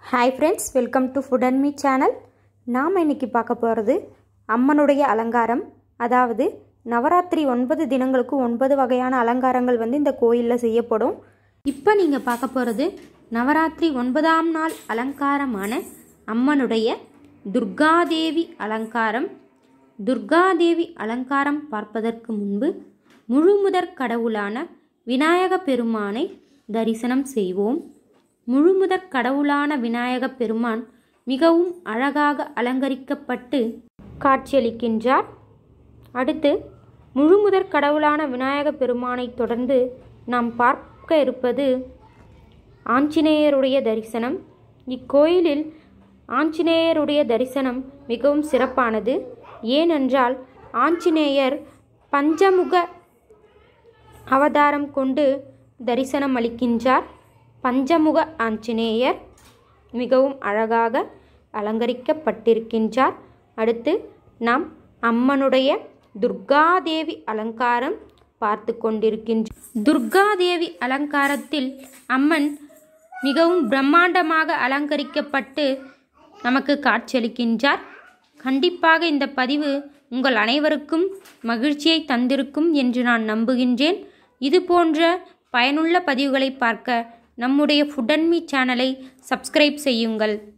hi friends welcome to Food and Me channel நாம் இன்னைக்கு பார்க்க போகிறது அம்மனுடைய அலங்காரம் அதாவது நவராத்திரி ஒன்பது தினங்களுக்கு ஒன்பது வகையான அலங்காரங்கள் வந்து இந்த கோயிலில் செய்யப்படும் இப்போ நீங்கள் பார்க்க போகிறது நவராத்திரி ஒன்பதாம் நாள் அலங்காரமான அம்மனுடைய துர்காதேவி அலங்காரம் துர்காதேவி அலங்காரம் பார்ப்பதற்கு முன்பு முழுமுதற் கடவுளான விநாயக பெருமானை தரிசனம் செய்வோம் முழுமுதற் கடவுளான விநாயக பெருமான் மிகவும் அழகாக அலங்கரிக்கப்பட்டு காட்சியளிக்கின்றார் அடுத்து முழுமுதற் கடவுளான விநாயக பெருமானை தொடர்ந்து நாம் பார்க்க இருப்பது ஆஞ்சநேயருடைய தரிசனம் இக்கோயிலில் ஆஞ்சநேயருடைய தரிசனம் மிகவும் சிறப்பானது ஏனென்றால் ஆஞ்சநேயர் பஞ்சமுக அவதாரம் கொண்டு தரிசனம் அளிக்கின்றார் பஞ்சமுக ஆஞ்சநேயர் மிகவும் அழகாக அலங்கரிக்கப்பட்டிருக்கின்றார் அடுத்து நாம் அம்மனுடைய துர்காதேவி அலங்காரம் பார்த்து கொண்டிருக்கின்ற துர்காதேவி அலங்காரத்தில் அம்மன் மிகவும் பிரம்மாண்டமாக அலங்கரிக்கப்பட்டு நமக்கு காட்சியளிக்கின்றார் கண்டிப்பாக இந்த பதிவு உங்கள் அனைவருக்கும் மகிழ்ச்சியை தந்திருக்கும் என்று நான் நம்புகின்றேன் இது போன்ற பயனுள்ள பதிவுகளை பார்க்க நம்முடைய ஃபுட் அண்ட் மீ சேனலை சப்ஸ்கிரைப் செய்யுங்கள்